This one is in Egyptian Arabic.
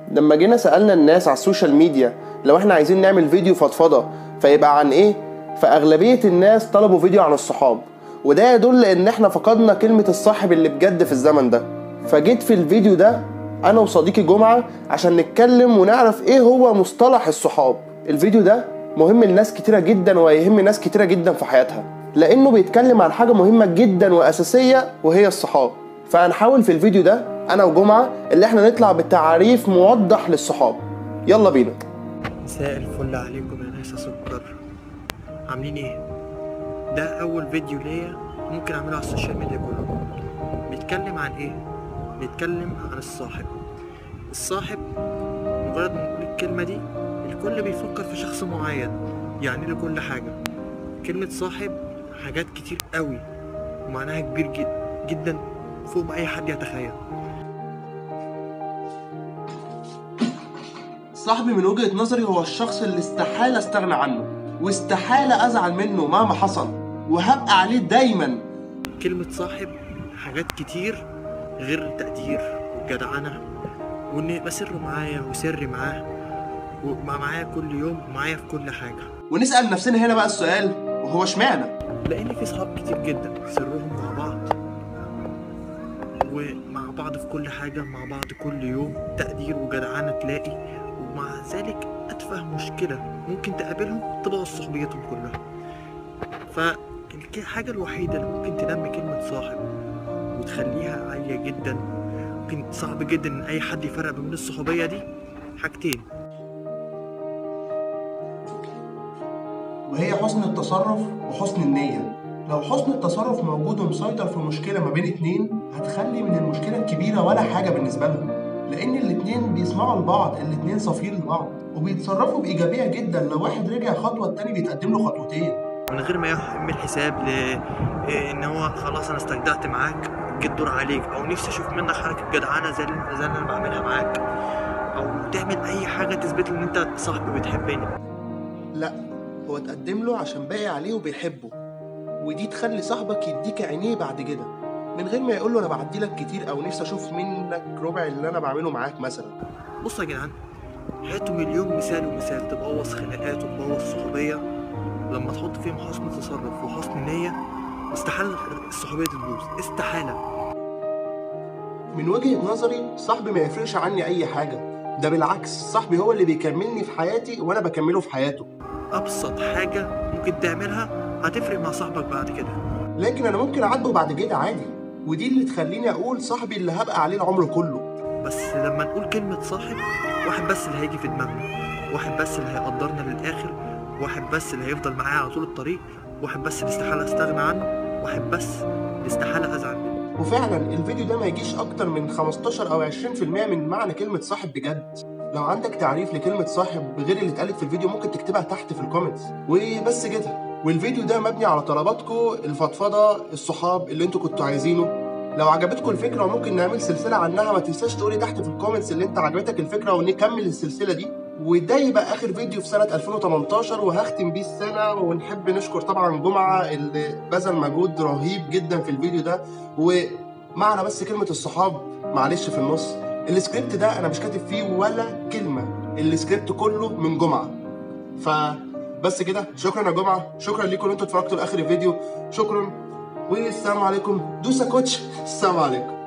لما جينا سألنا الناس على السوشيال ميديا لو احنا عايزين نعمل فيديو فضفضة فيبقى عن ايه فأغلبية الناس طلبوا فيديو عن الصحاب وده يدل ان احنا فقدنا كلمة الصاحب اللي بجد في الزمن ده فجيت في الفيديو ده انا وصديقي جمعة عشان نتكلم ونعرف ايه هو مصطلح الصحاب الفيديو ده مهم لناس كتيرة جدا وهيهم ناس كتيرة جدا في حياتها لانه بيتكلم عن حاجة مهمة جدا واساسية وهي الصحاب فهنحاول في الفيديو ده انا وجمعة اللي احنا نطلع بتعريف موضح للصحاب يلا بينا مساء الفل عليكم يا ناس سكر عاملين ايه ده اول فيديو ليا ممكن اعمله على السوشيال ميديا كله بيتكلم عن ايه بيتكلم عن الصاحب الصاحب مجرد ما نقول الكلمة دي الكل بيفكر في شخص معين يعني له كل حاجة كلمة صاحب حاجات كتير قوي ومعناها كبير جد جدا فوق ما اي حد يتخيل صاحبي من وجهة نظري هو الشخص اللي استحالة استغنى عنه واستحالة ازعل منه مهما حصل وهبقى عليه دايما كلمة صاحب حاجات كتير غير التقدير والجدعنة وإن يبقى سره معايا وسري معاه ومع معايا كل يوم ومعايا في كل حاجة ونسأل نفسنا هنا بقى السؤال وهو اشمعنى لأن في صحاب كتير جدا سرهم مع بعض ومع بعض في كل حاجة مع بعض كل يوم تقدير وجدعنة تلاقي ومع ذلك أتفه مشكلة ممكن تقابلهم تبوظ صحبيتهم كلها فالحاجة الوحيدة اللي ممكن تنمي كلمة صاحب وتخليها عالية جدا ممكن صعب جدا إن أي حد يفرق بين الصحوبية دي حاجتين وهي حسن التصرف وحسن النية لو حسن التصرف موجود ومسيطر في مشكلة ما بين اتنين هتخلي من المشكلة الكبيرة ولا حاجة بالنسبة لهم لأن الاتنين بيسمعوا لبعض الاتنين صافيين لبعض وبيتصرفوا بإيجابية جدا لو واحد رجع خطوة التاني بيتقدم له خطوتين من غير ما يعمل حساب ل إيه ان هو خلاص انا استجدعت معاك جه الدور عليك او نفسي اشوف منك حركه جدعانه زي اللي زي اللي انا بعملها معاك او تعمل اي حاجه تثبت لي ان انت صاحبي بتحبني لا هو اتقدم له عشان باقي عليه وبيحبه ودي تخلي صاحبك يديك عينيه بعد كده من غير ما يقول له انا بعدي لك كتير او نفسي اشوف منك ربع اللي انا بعمله معاك مثلا بصوا يا جدعان هاتوا مليون مثال ومثال تبوظ خناقات وتبوظ صحوبيه لما تحط فيهم حسن تصرف وحسن نيه استحاله الصحوبيه تبوظ استحاله من وجهة نظري صاحبي ما يفرقش عني اي حاجة ده بالعكس صاحبي هو اللي بيكملني في حياتي وانا بكمله في حياته ابسط حاجه ممكن تعملها هتفرق مع صاحبك بعد كده لكن انا ممكن اعاتبه بعد كده عادي ودي اللي تخليني اقول صاحبي اللي هبقى عليه العمر كله بس لما نقول كلمة صاحب واحد بس اللي هيجي في دماغنا واحد بس اللي هيقدرنا للآخر واحد بس اللي هيفضل معايا على طول الطريق واحد بس اللي استحالة استغنى عنه واحد بس اللي استحالة أزعل منه وفعلا الفيديو ده ما يجيش اكتر من 15 او 20% من معنى كلمة صاحب بجد لو عندك تعريف لكلمة صاحب غير اللي اتقالت في الفيديو ممكن تكتبها تحت في الكومنتس وبس كده والفيديو ده مبني على طلباتكم الفضفضة الصحاب اللي انتوا كنتوا عايزينه لو عجبتكم الفكرة وممكن نعمل سلسلة عنها ما تنساش تقولي تحت في الكومنتس اللي انت عجبتك الفكرة ونكمل السلسلة دي وده يبقى اخر فيديو في سنة 2018 وهختم بيه السنة ونحب نشكر طبعا جمعة اللي بذل مجهود رهيب جدا في الفيديو ده ومعنى بس كلمة الصحاب معلش في النص السكريبت ده انا مش كاتب فيه ولا كلمة السكريبت كله من جمعة فبس كده شكرا يا جمعة شكرا ليكم ان انتوا اتفرجتوا لاخر الفيديو شكرا والسلام عليكم دوسا كوتش السلام عليكم